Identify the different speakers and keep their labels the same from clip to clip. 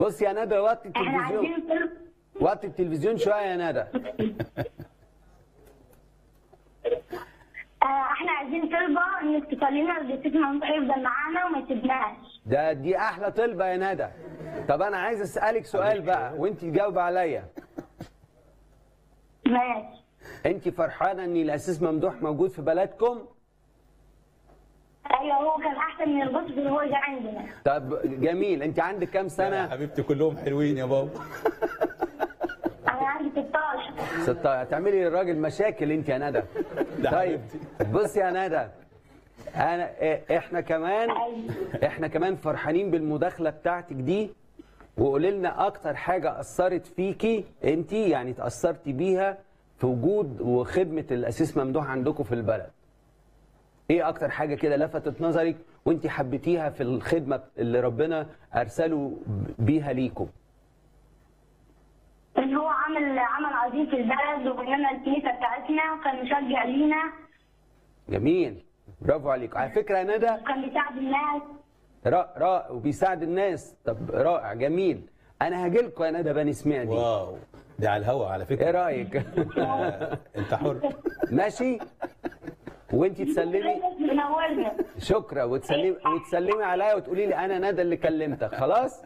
Speaker 1: بص يا ندى وطي
Speaker 2: احنا
Speaker 1: التلفزيون
Speaker 2: عايزين طلب
Speaker 1: وطي التلفزيون شويه يا ندى
Speaker 2: آه، احنا عايزين طلبة انك تخلينا الجسد ممدوح يفضل معانا وما يسيبناش
Speaker 1: ده دي احلى طلبه يا ندى طب انا عايز اسالك سؤال بقى وانت تجاوب عليا
Speaker 2: ماشي
Speaker 1: انت فرحانه ان الاسيس ممدوح موجود في بلدكم
Speaker 2: ايوه هو كان احسن من الجسد اللي هو جه عندنا
Speaker 1: طب جميل انت عندك كام
Speaker 3: يا
Speaker 1: سنه
Speaker 3: حبيبتي كلهم حلوين يا بابا
Speaker 2: انا عندي 16
Speaker 1: 16 هتعملي للراجل مشاكل انت يا ندى
Speaker 3: ده
Speaker 1: طيب
Speaker 3: حبيبتي.
Speaker 1: بص يا ندى انا إيه- احنا كمان
Speaker 2: ايوه
Speaker 1: احنا كمان فرحانين بالمداخله بتاعتك دي وقولي لنا اكتر حاجه اثرت فيكي انت يعني تاثرتي بيها في وجود وخدمه الاسيس ممدوح عندكم في البلد ايه اكتر حاجه كده لفتت نظرك وانت حبيتيها في الخدمه اللي ربنا ارسله بيها ليكم
Speaker 2: ان هو عمل عمل عظيم في البلد وبنينا الكنيسه بتاعتنا وكان مشجع لينا
Speaker 1: جميل برافو عليكم على فكره يا ندى
Speaker 2: وكان بيساعد الناس
Speaker 1: رائع رائع وبيساعد الناس طب رائع جميل انا هاجي لكم يا ندى بني سمع دي
Speaker 3: واو دي على الهوا على فكره
Speaker 1: ايه رايك
Speaker 3: آه، انت حر
Speaker 1: ماشي وانت تسلمي
Speaker 2: منورنا
Speaker 1: شكرا وتسلمي وتسلمي عليا وتقولي لي انا ندى اللي كلمتك خلاص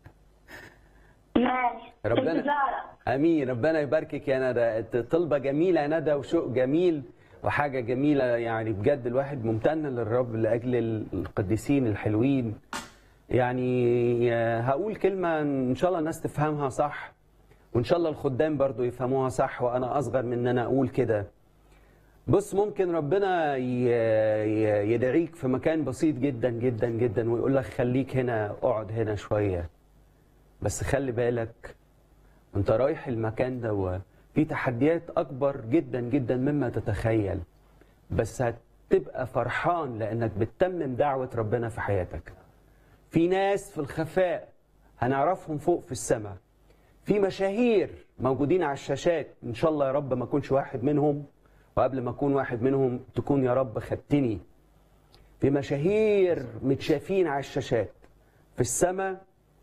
Speaker 2: ماشي
Speaker 1: ربنا-
Speaker 2: انتظارك.
Speaker 1: امين ربنا يباركك يا ندى طلبه جميله يا ندى وشوق جميل وحاجه جميله يعني بجد الواحد ممتن للرب لاجل القديسين الحلوين يعني هقول كلمه ان شاء الله الناس تفهمها صح وان شاء الله الخدام برضو يفهموها صح وانا اصغر من ان انا اقول كده بص ممكن ربنا ي- ي- يدعيك في مكان بسيط جدا جدا جدا ويقول لك خليك هنا اقعد هنا شويه بس خلي بالك انت رايح المكان ده في تحديات اكبر جدا جدا مما تتخيل بس هتبقى فرحان لانك بتتمم دعوه ربنا في حياتك في ناس في الخفاء هنعرفهم فوق في السماء في مشاهير موجودين على الشاشات ان شاء الله يا رب ما اكونش واحد منهم وقبل ما اكون واحد منهم تكون يا رب خدتني في مشاهير متشافين على الشاشات في السماء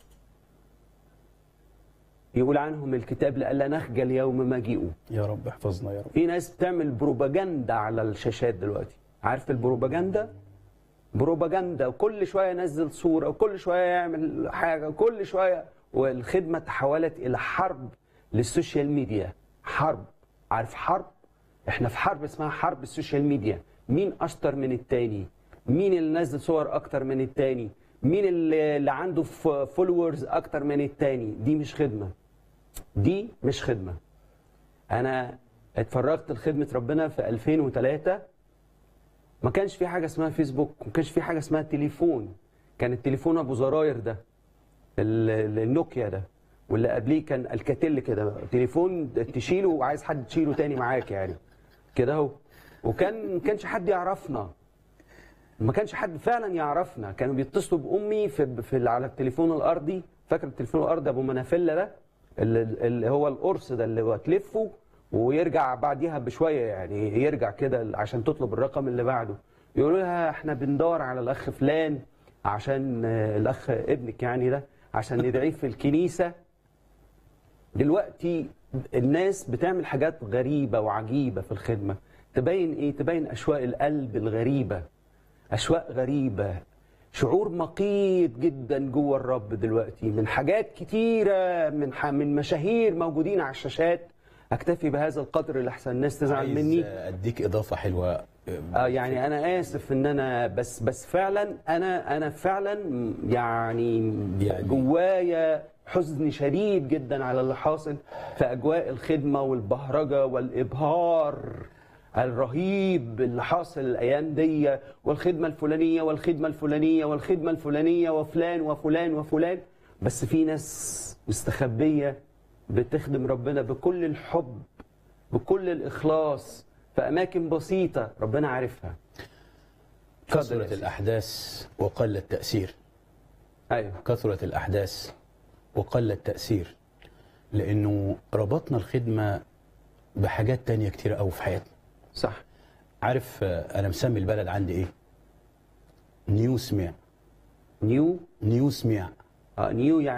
Speaker 1: يقول عنهم الكتاب لئلا نخجل يوم مجيئه
Speaker 3: يا رب احفظنا يا رب
Speaker 1: في ناس بتعمل بروباجندا على الشاشات دلوقتي عارف البروباجندا بروباجندا وكل شويه ينزل صوره وكل شويه يعمل حاجه كل شويه والخدمه تحولت الى حرب للسوشيال ميديا حرب عارف حرب احنا في حرب اسمها حرب السوشيال ميديا مين اشطر من التاني مين اللي نزل صور اكتر من التاني مين اللي اللي عنده فولورز اكتر من التاني دي مش خدمه دي مش خدمه انا اتفرغت لخدمه ربنا في 2003 ما كانش في حاجه اسمها فيسبوك ما كانش في حاجه اسمها تليفون كان التليفون ابو زراير ده ال- النوكيا ده واللي قبليه كان الكاتيل كده تليفون تشيله وعايز حد تشيله تاني معاك يعني كده اهو وكان ما كانش حد يعرفنا ما كانش حد فعلا يعرفنا كانوا بيتصلوا بامي في, في على التليفون الارضي فاكر التليفون الارضي ابو منافله ده اللي, اللي هو القرص ده اللي هو تلفه ويرجع بعديها بشويه يعني يرجع كده عشان تطلب الرقم اللي بعده يقولوا لها احنا بندور على الاخ فلان عشان آه، الاخ ابنك يعني ده عشان ندعيه في الكنيسه دلوقتي الناس بتعمل حاجات غريبه وعجيبه في الخدمه تبين ايه تبين اشواق القلب الغريبه أشواق غريبة شعور مقيت جدا جوه الرب دلوقتي من حاجات كتيرة من ح... من مشاهير موجودين على الشاشات أكتفي بهذا القدر لحسن الناس تزعل
Speaker 3: عايز
Speaker 1: مني
Speaker 3: اديك اضافه حلوه
Speaker 1: آه يعني أنا آسف إن أنا بس بس فعلا أنا أنا فعلا يعني,
Speaker 3: يعني-
Speaker 1: جوايا حزن شديد جدا على اللي حاصل في أجواء الخدمة والبهرجة والإبهار الرهيب اللي حاصل الايام دي والخدمه الفلانيه والخدمه الفلانيه والخدمه الفلانيه وفلان وفلان وفلان بس في ناس مستخبيه بتخدم ربنا بكل الحب بكل الاخلاص في اماكن بسيطه ربنا عارفها اتفضل يا
Speaker 3: كثرت
Speaker 1: سيدي.
Speaker 3: الاحداث وقل التاثير
Speaker 1: ايوه
Speaker 3: كثرت الاحداث وقل التاثير لانه ربطنا الخدمه بحاجات تانية كتير قوي في حياتنا
Speaker 1: صح
Speaker 3: عارف آه، انا مسمي البلد عندي ايه نيو سميع
Speaker 1: نيو
Speaker 3: نيو سميع
Speaker 1: آه نيو يعني